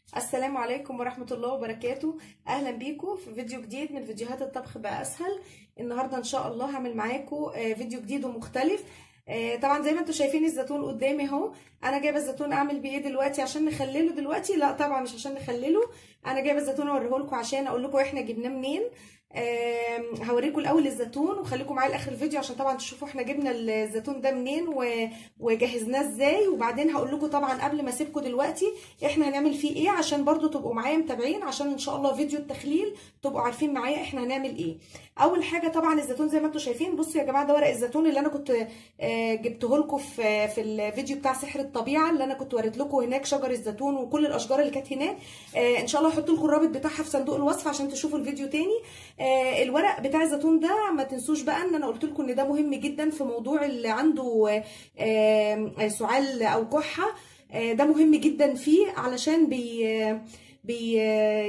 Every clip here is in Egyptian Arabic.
السلام عليكم ورحمة الله وبركاته أهلا بيكم في فيديو جديد من فيديوهات الطبخ بقى أسهل النهاردة إن شاء الله هعمل معاكم آه، فيديو جديد ومختلف آه، طبعا زي ما انتم شايفين الزيتون قدامي اهو انا جايبه الزيتون اعمل بيه دلوقتي عشان نخلله دلوقتي لا طبعا مش عشان نخلله انا جايبه الزيتون اوريه لكم عشان اقول لكم احنا جبناه منين آم، هوريكم الاول الزيتون وخليكم معايا لاخر الفيديو عشان طبعا تشوفوا احنا جبنا الزيتون ده منين و- وجهزناه ازاي وبعدين هقول لكم طبعا قبل ما اسيبكم دلوقتي احنا هنعمل فيه ايه عشان برضو تبقوا معايا متابعين عشان ان شاء الله فيديو التخليل تبقوا عارفين معايا احنا هنعمل ايه اول حاجه طبعا الزيتون زي ما انتم شايفين بصوا يا جماعه ده ورق الزيتون اللي انا كنت آه، جبته لكم في في الفيديو بتاع سحر الطبيعه اللي انا كنت وريت لكم هناك شجر الزيتون وكل الاشجار اللي كانت هناك آه، ان شاء الله هحط لكم الرابط بتاعها في صندوق الوصف عشان تشوفوا الفيديو تاني آه، الورق بتاع الزيتون ده ما تنسوش بقى ان انا قلت لكم ان ده مهم جدا في موضوع اللي عنده آه، آه، سعال او كحه آه، ده مهم جدا فيه علشان بي بي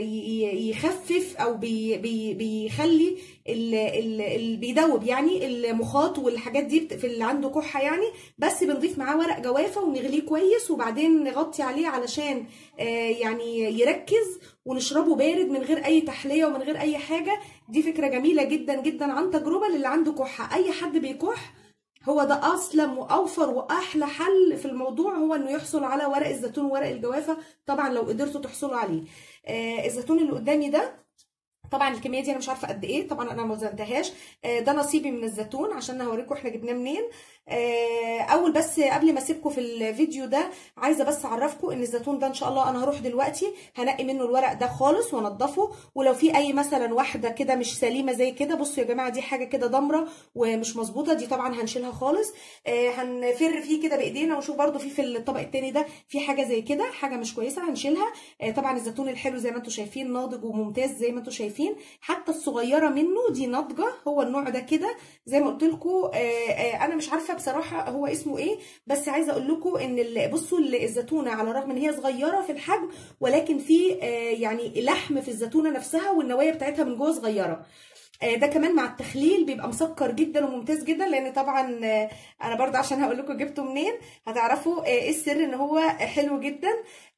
ي- يخفف او بي بي بيخلي ال ال ال بيدوب يعني المخاط والحاجات دي بت- في اللي عنده كحه يعني بس بنضيف معاه ورق جوافه ونغليه كويس وبعدين نغطي عليه علشان آه، يعني يركز ونشربه بارد من غير اي تحليه ومن غير اي حاجه دي فكره جميله جدا جدا عن تجربه للي عنده كحه اي حد بيكح هو ده اسلم واوفر واحلى حل في الموضوع هو انه يحصل على ورق الزيتون وورق الجوافه طبعا لو قدرتوا تحصلوا عليه آه الزيتون اللي قدامي ده طبعا الكميه دي انا مش عارفه قد ايه طبعا انا ما وزنتهاش آه، ده نصيبي من الزيتون عشان هوريكم احنا جبناه منين آه، اول بس قبل ما اسيبكم في الفيديو ده عايزه بس اعرفكم ان الزيتون ده ان شاء الله انا هروح دلوقتي هنقي منه الورق ده خالص وانضفه ولو في اي مثلا واحده كده مش سليمه زي كده بصوا يا جماعه دي حاجه كده ضمره ومش مظبوطه دي طبعا هنشيلها خالص آه، هنفر فيه كده بايدينا ونشوف برده في في الطبق التاني ده في حاجه زي كده حاجه مش كويسه هنشيلها آه، طبعا الزيتون الحلو زي ما انتم شايفين ناضج وممتاز زي ما انتم شايفين حتى الصغيره منه دي ناضجه هو النوع ده كده زي ما قلت لكم انا مش عارفه بصراحه هو اسمه ايه بس عايزه اقول لكم ان ال- بصوا ال- الزيتونه على الرغم ان هي صغيره في الحجم ولكن في آه، يعني لحم في الزيتونه نفسها والنوايا بتاعتها من جوه صغيره آه، ده كمان مع التخليل بيبقى مسكر جدا وممتاز جدا لان طبعا آه، انا برضه عشان هقول لكم جبته منين هتعرفوا آه، ايه السر ان هو حلو جدا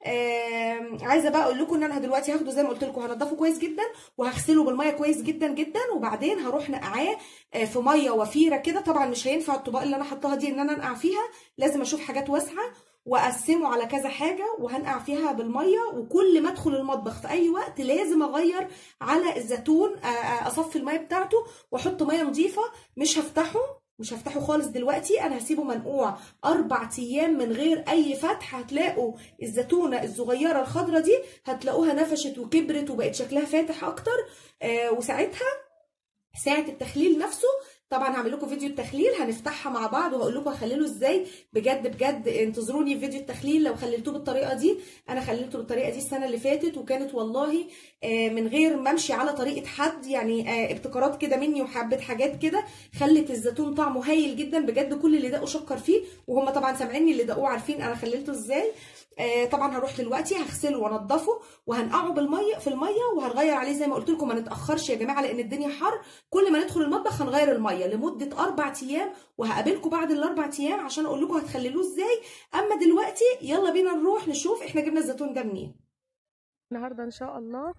آم، عايزه بقى اقول لكم ان انا دلوقتي هاخده زي ما قلت لكم هنضفه كويس جدا وهغسله بالميه كويس جدا جدا وبعدين هروح نقعاه آه، في ميه وفيره كده طبعا مش هينفع الطباق اللي انا حطاها دي ان انا انقع فيها لازم اشوف حاجات واسعه واقسمه على كذا حاجه وهنقع فيها بالميه وكل ما ادخل المطبخ في اي وقت لازم اغير على الزيتون آه، آه، اصفي الميه بتاعته واحط ميه نظيفه مش هفتحه مش هفتحه خالص دلوقتي انا هسيبه منقوع اربع ايام من غير اي فتح هتلاقوا الزيتونه الصغيره الخضره دي هتلاقوها نفشت وكبرت وبقت شكلها فاتح اكتر آه وساعتها ساعه التخليل نفسه طبعا هعمل لكم فيديو التخليل هنفتحها مع بعض وهقول لكم هخلله ازاي بجد بجد انتظروني في فيديو التخليل لو خللتوه بالطريقه دي انا خللته بالطريقه دي السنه اللي فاتت وكانت والله آه، من غير ما امشي على طريقه حد يعني آه، ابتكارات كده مني وحبه حاجات كده خلت الزيتون طعمه هايل جدا بجد كل اللي دقوا شكر فيه وهم طبعا سامعيني اللي دقوه عارفين انا خللته ازاي آه، طبعا هروح دلوقتي هغسله وانضفه وهنقعه بالميه في الميه وهنغير عليه زي ما قلت لكم ما نتاخرش يا جماعه لان الدنيا حر كل ما ندخل المطبخ هنغير الميه لمده اربع ايام وهقابلكم بعد الاربع ايام عشان اقول لكم هتخللوه ازاي اما دلوقتي يلا بينا نروح نشوف احنا جبنا الزيتون ده منين النهارده ان شاء الله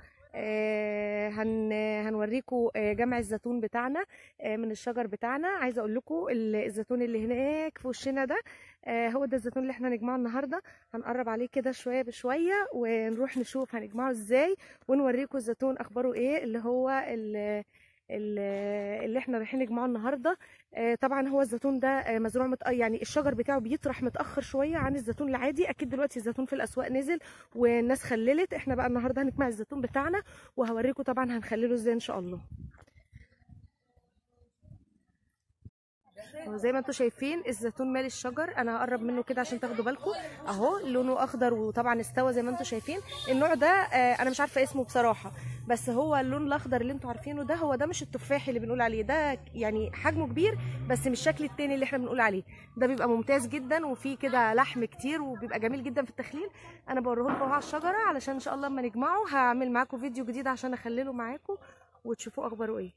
آه هن هنوريكم آه جمع الزيتون بتاعنا آه من الشجر بتاعنا عايزه اقول لكم الزيتون اللي هناك في وشنا ده آه هو ده الزيتون اللي احنا هنجمعه النهارده هنقرب عليه كده شويه بشويه ونروح نشوف هنجمعه ازاي ونوريكم الزيتون اخباره ايه اللي هو ال- ال- اللي احنا رايحين نجمعه النهارده آه، طبعا هو الزيتون ده آه، مزروع مت... يعني الشجر بتاعه بيطرح متاخر شويه عن الزيتون العادي اكيد دلوقتي الزيتون في الاسواق نزل والناس خللت احنا بقى النهارده هنجمع الزيتون بتاعنا وهوريكم طبعا هنخلله ازاي ان شاء الله وزي ما انتم شايفين الزيتون مال الشجر انا هقرب منه كده عشان تاخدوا بالكم اهو لونه اخضر وطبعا استوى زي ما انتم شايفين النوع ده آه، انا مش عارفه اسمه بصراحه بس هو اللون الاخضر اللي انتم عارفينه ده هو ده مش التفاح اللي بنقول عليه ده يعني حجمه كبير بس مش الشكل التاني اللي احنا بنقول عليه ده بيبقى ممتاز جدا وفيه كده لحم كتير وبيبقى جميل جدا في التخليل انا بوريه لكم اهو على الشجره علشان ان شاء الله اما نجمعه هعمل معاكم فيديو جديد عشان اخلله معاكم وتشوفوا اخباره ايه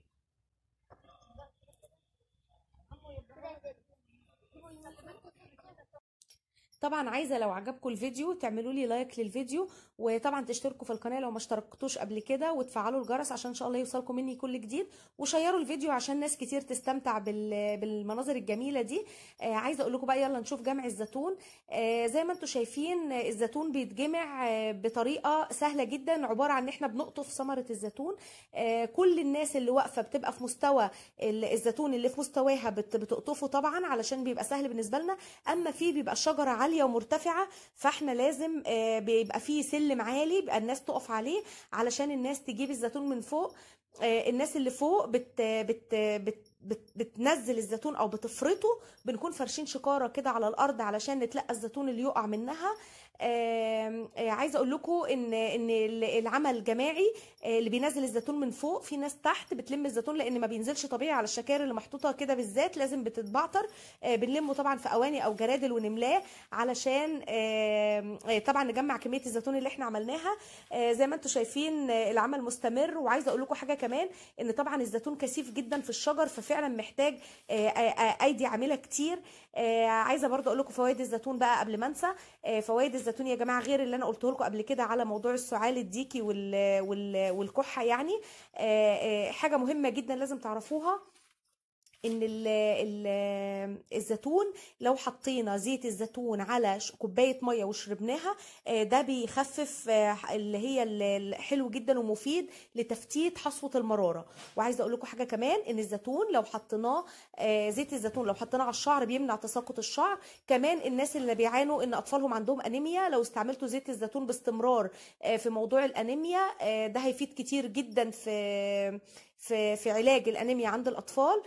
طبعا عايزه لو عجبكم الفيديو تعملوا لي لايك للفيديو وطبعا تشتركوا في القناه لو ما اشتركتوش قبل كده وتفعلوا الجرس عشان ان شاء الله يوصلكم مني كل جديد وشيروا الفيديو عشان ناس كتير تستمتع بالمناظر الجميله دي آه عايزه اقول لكم بقى يلا نشوف جمع الزيتون آه زي ما انتم شايفين الزيتون بيتجمع آه بطريقه سهله جدا عباره عن ان احنا بنقطف ثمره الزيتون آه كل الناس اللي واقفه بتبقى في مستوى الزيتون اللي في مستواها بتقطفه طبعا علشان بيبقى سهل بالنسبه لنا اما في بيبقى الشجره عاليه ومرتفعه فاحنا لازم بيبقى فيه سلم عالي بيبقى الناس تقف عليه علشان الناس تجيب الزيتون من فوق الناس اللي فوق بت بت بت بت بتنزل الزيتون او بتفرطه بنكون فرشين شكاره كده على الارض علشان نتلقى الزيتون اللي يقع منها آه عايزه اقول لكم ان ان العمل جماعي اللي بينزل الزيتون من فوق في ناس تحت بتلم الزيتون لان ما بينزلش طبيعي على الشكاير اللي محطوطه كده بالذات لازم بتتبعتر آه بنلمه طبعا في اواني او جرادل ونملاه علشان آه طبعا نجمع كميه الزيتون اللي احنا عملناها زي ما انتم شايفين العمل مستمر وعايزه اقول لكم حاجه كمان ان طبعا الزيتون كثيف جدا في الشجر ففعلا محتاج ايدي عامله كتير عايزه برضو اقول لكم فوائد الزيتون بقى قبل ما انسى فوائد الزيتون يا جماعه غير اللي انا قلته لكم قبل كده على موضوع السعال الديكي وال وال والكحه يعني حاجه مهمه جدا لازم تعرفوها ان ال ال الزيتون لو حطينا زيت الزيتون على كوبايه ميه وشربناها ده بيخفف اللي هي حلو جدا ومفيد لتفتيت حصوه المراره وعايزه اقول لكم حاجه كمان ان الزيتون لو حطيناه زيت الزيتون لو حطيناه على الشعر بيمنع تساقط الشعر كمان الناس اللي بيعانوا ان اطفالهم عندهم انيميا لو استعملتوا زيت الزيتون باستمرار في موضوع الانيميا ده هيفيد كتير جدا في في في علاج الانيميا عند الاطفال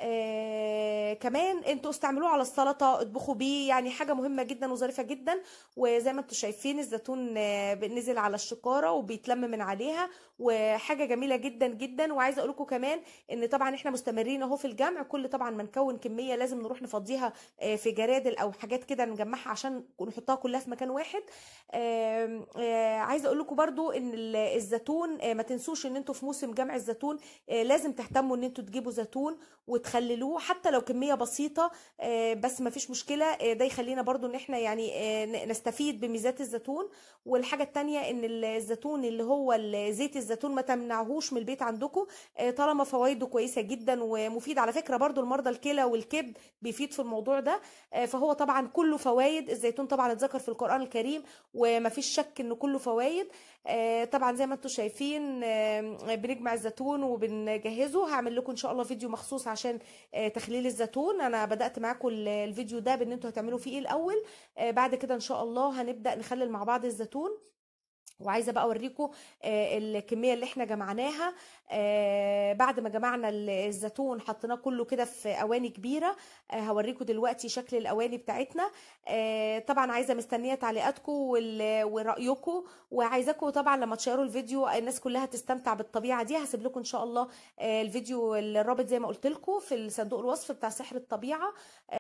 آه كمان انتوا استعملوه على السلطه اطبخوا بيه يعني حاجه مهمه جدا وظريفه جدا وزي ما انتوا شايفين الزيتون آه نزل على الشكاره وبيتلم من عليها وحاجه جميله جدا جدا وعايزه اقول لكم كمان ان طبعا احنا مستمرين اهو في الجمع كل طبعا ما نكون كميه لازم نروح نفضيها آه في جرادل او حاجات كده نجمعها عشان نحطها كلها في مكان واحد عايزه اقول لكم برضو ان الزيتون ما تنسوش ان انتوا في موسم جمع الزيتون لازم تهتموا ان انتوا تجيبوا زيتون وتخللوه حتى لو كميه بسيطه بس ما فيش مشكله ده يخلينا برضو ان احنا يعني نستفيد بميزات الزيتون والحاجه التانية ان الزيتون اللي هو زيت الزيتون ما تمنعهوش من البيت عندكم طالما فوائده كويسه جدا ومفيد على فكره برضو المرضى الكلى والكبد بيفيد في الموضوع ده فهو طبعا كله فوائد الزيتون طبعا اتذكر في القران الكريم وما فيش شك انه كله فوائد طبعا زي ما انتم شايفين بنجمع الزيتون وبنجهزه هعمل لكم ان شاء الله فيديو مخصوص عشان تخليل الزيتون انا بدات معاكم الفيديو ده بان انتوا هتعملوا فيه ايه الاول بعد كده ان شاء الله هنبدا نخلل مع بعض الزيتون وعايزه بقى اوريكم الكميه اللي احنا جمعناها بعد ما جمعنا الزيتون حطيناه كله كده في اواني كبيره هوريكم دلوقتي شكل الاواني بتاعتنا طبعا عايزه مستنيه تعليقاتكم ورايكم وعايزاكم طبعا لما تشيروا الفيديو الناس كلها تستمتع بالطبيعه دي هسيب لكم ان شاء الله الفيديو الرابط زي ما قلت لكم في صندوق الوصف بتاع سحر الطبيعه